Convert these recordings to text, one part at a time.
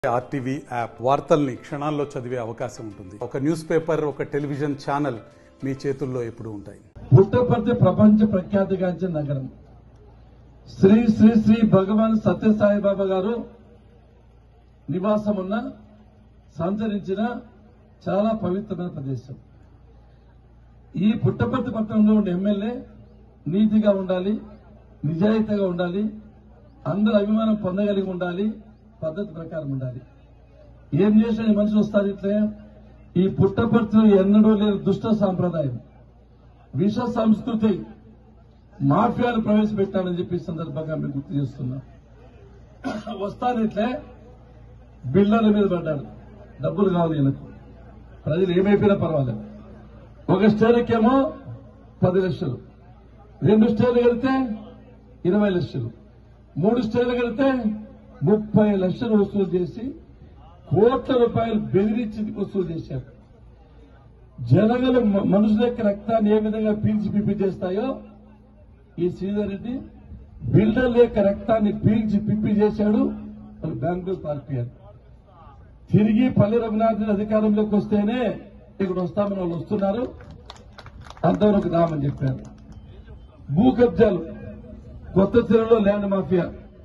RTV app వార్తల్ని క్షణాల్లో చదివే అవకాశం ఉంటుంది ఒక న్యూస్ పేపర్ ఒక టెలివిజన్ ఛానల్ మీ చేతుల్లో ఎప్పుడూ ఉంటాయి పుట్టపర్తి ప్రపంచ ప్రఖ్యాతిగాంచిన నగరం శ్రీ శ్రీ శ్రీ భగవాన్ సత్యసాయిబాబా గారు నివాసం ఉన్న సంచరించిన చాలా పవిత్రమైన ప్రదేశం ఈ పుట్టపర్తి పట్టణంలో ఉండే ఎమ్మెల్యే నీతిగా ఉండాలి నిజాయితీగా ఉండాలి అందరి అభిమానం పొందగలిగి ఉండాలి పద్ధతి ప్రకారం ఉండాలి ఏం చేసిన ఈ మనుషులు వస్తారు ఇట్లే ఈ పుట్టపర్తిలో ఎన్నడూ లేని దుష్ట సాంప్రదాయం విష సంస్కృతి మాఫియాను ప్రవేశపెట్టాలని చెప్పి ఈ సందర్భంగా మీకు గుర్తు చేస్తున్నా వస్తానిట్లే బిల్డర్ల మీద పడ్డాడు డబ్బులు కావాలి వీళ్ళకు ప్రజలు ఏమైపోయినా పర్వాలేదు ఒక స్టేర్కేమో పది లక్షలు రెండు స్టేర్లు కడితే ఇరవై లక్షలు మూడు స్టేర్లు కడితే ముప్పై లక్షలు వసూలు చేసి కోట్ల రూపాయలు బెదిరించి వసూలు చేశారు జనగల మ- మనుషుల యొక్క రక్తాన్ని ఏ విధంగా పీల్చి పిప్పి చేస్తాయో ఈ శ్రీధర్ రెడ్డి బిల్డర్ల యొక్క రక్తాన్ని పీల్చి పిప్పి చేశాడు వాళ్ళు బెంగళూరు పారిపోయారు తిరిగి పల్లె రఘునాథ్ అధికారంలోకి వస్తేనే ఇక్కడ వస్తామని వాళ్ళు వస్తున్నారు అంతవరకు రామని చెప్పారు భూ కబ్జాలు కొత్త చెరువులో ల్యాండ్ మాఫియా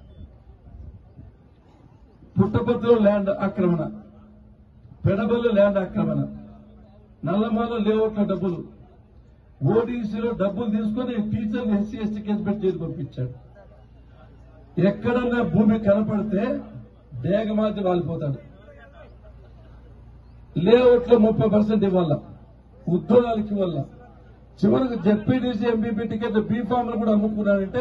పుట్టపర్తిలో ల్యాండ్ ఆక్రమణ పెడబల్లో ల్యాండ్ ఆక్రమణ నల్లమాలో లేఅవుట్ల డబ్బులు ఓటీసీలో డబ్బులు తీసుకొని టీచర్లు ఎస్సీ ఎస్టీ కేసు పెట్టి జైలు పంపించాడు ఎక్కడన్నా భూమి కనపడితే డేగమాతి వాలిపోతాడు లేఅవుట్లో ముప్పై పర్సెంట్ ఇవ్వాల ఉద్యోగాలకి ఇవ్వాల చివరికి జెడ్పీటీసీ ఎంపీపీ టికెట్ బీఫామ్లు కూడా అమ్ముకున్నాడంటే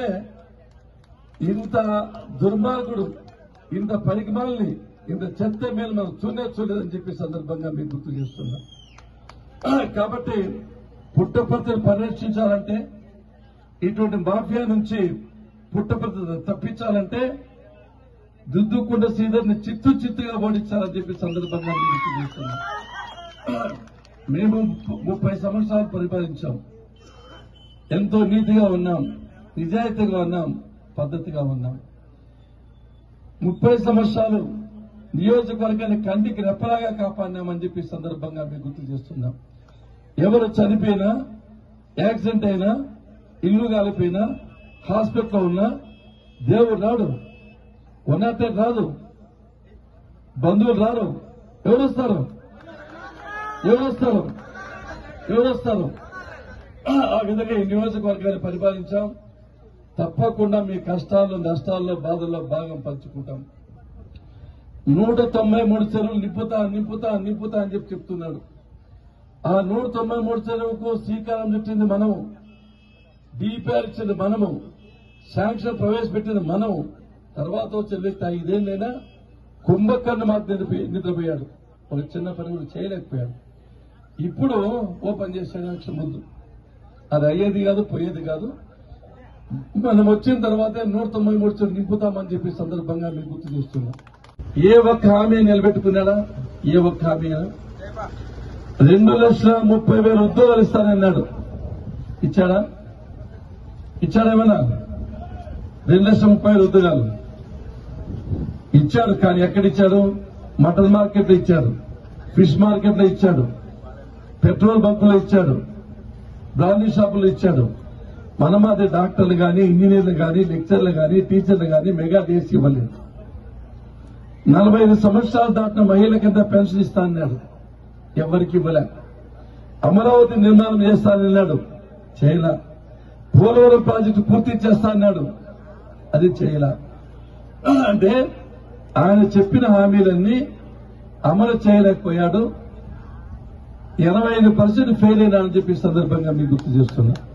ఇంత దుర్మార్గుడు ఇంత పనికిమాలని ఇంత చెత్త మేలు మనం చూనే చూడలేదని చెప్పి సందర్భంగా మీకు గుర్తు చేస్తున్నా కాబట్టి పుట్టపర్తిని పరిరక్షించాలంటే ఇటువంటి మాఫియా నుంచి పుట్టపర్తి తప్పించాలంటే దుద్దుకుండ శ్రీధర్ని చిత్తు చిత్తుగా ఓడించాలని చెప్పి సందర్భంగా మీకు గుర్తు చేస్తున్నా మేము ముప్పై సంవత్సరాలు పరిపాలించాం ఎంతో నీతిగా ఉన్నాం నిజాయితీగా ఉన్నాం పద్ధతిగా ఉన్నాం ముప్పై సంవత్సరాలు నియోజకవర్గాన్ని కంటికి రెప్పలాగా కాపాడినామని చెప్పి ఈ సందర్భంగా మీకు గుర్తు చేస్తున్నాం ఎవరు చనిపోయినా యాక్సిడెంట్ అయినా ఇల్లు కాలిపోయినా హాస్పిటల్లో ఉన్నా దేవుడు రాడు ఉన్నట్టే రాదు బంధువులు రారు ఎవరు వస్తారు ఎవరు వస్తారు ఎవరు వస్తారు ఆ విధంగా ఈ నియోజకవర్గాన్ని పరిపాలించాం తప్పకుండా మీ కష్టాల్లో నష్టాల్లో బాధల్లో భాగం పంచుకుంటాం నూట తొంభై మూడు చెరువులు నింపుతా నింపుతా నింపుతా అని చెప్పి చెప్తున్నాడు ఆ నూట తొంభై మూడు చెరువుకు శ్రీకారం చుట్టింది మనము డిపిఆర్ ఇచ్చింది మనము శాంక్షన్ ప్రవేశపెట్టింది మనము తర్వాత వచ్చే వ్యక్తి ఐదేళ్ళైనా కుంభకర్ణ మాకు నిద్రపోయి- నిద్రపోయాడు ఒక చిన్న పని కూడా చేయలేకపోయాడు ఇప్పుడు ఓపెన్ చేసే శాంక్షన్ ముందు అది అయ్యేది కాదు పోయేది కాదు మనం వచ్చిన తర్వాతే నూట తొంభై మూడు చోట్ల నింపుతామని చెప్పి సందర్భంగా మీకు గుర్తు చేస్తున్నా ఏ ఒక్క హామీ నిలబెట్టుకున్నాడా ఏ ఒక్క హామీ రెండు లక్షల ముప్పై వేల ఉద్యోగాలు ఇస్తానన్నాడు ఇచ్చాడా ఇచ్చాడేమన్నా రెండు లక్షల ముప్పై వేల ఉద్యోగాలు ఇచ్చాడు కానీ ఎక్కడిచ్చాడు మటన్ మార్కెట్ లో ఇచ్చాడు ఫిష్ మార్కెట్ లో ఇచ్చాడు పెట్రోల్ బంకులో ఇచ్చాడు బ్రాండీ షాపులో ఇచ్చాడు మనమాది డాక్టర్లు గాని ఇంజనీర్లు గాని లెక్చర్లు గాని టీచర్లు గాని మెగా డేస్ ఇవ్వలేదు నలభై ఐదు సంవత్సరాలు దాటిన మహిళల కింద పెన్షన్ ఇస్తా అన్నాడు ఎవరికి ఇవ్వలే అమరావతి నిర్మాణం చేస్తానన్నాడు చేయలా పోలవరం ప్రాజెక్టు పూర్తి చేస్తా అన్నాడు అది చేయలా అంటే ఆయన చెప్పిన హామీలన్నీ అమలు చేయలేకపోయాడు ఎనభై ఐదు పర్సెంట్ ఫెయిల్ అయినా అని చెప్పి ఈ సందర్భంగా మీకు గుర్తు చేస్తున్నా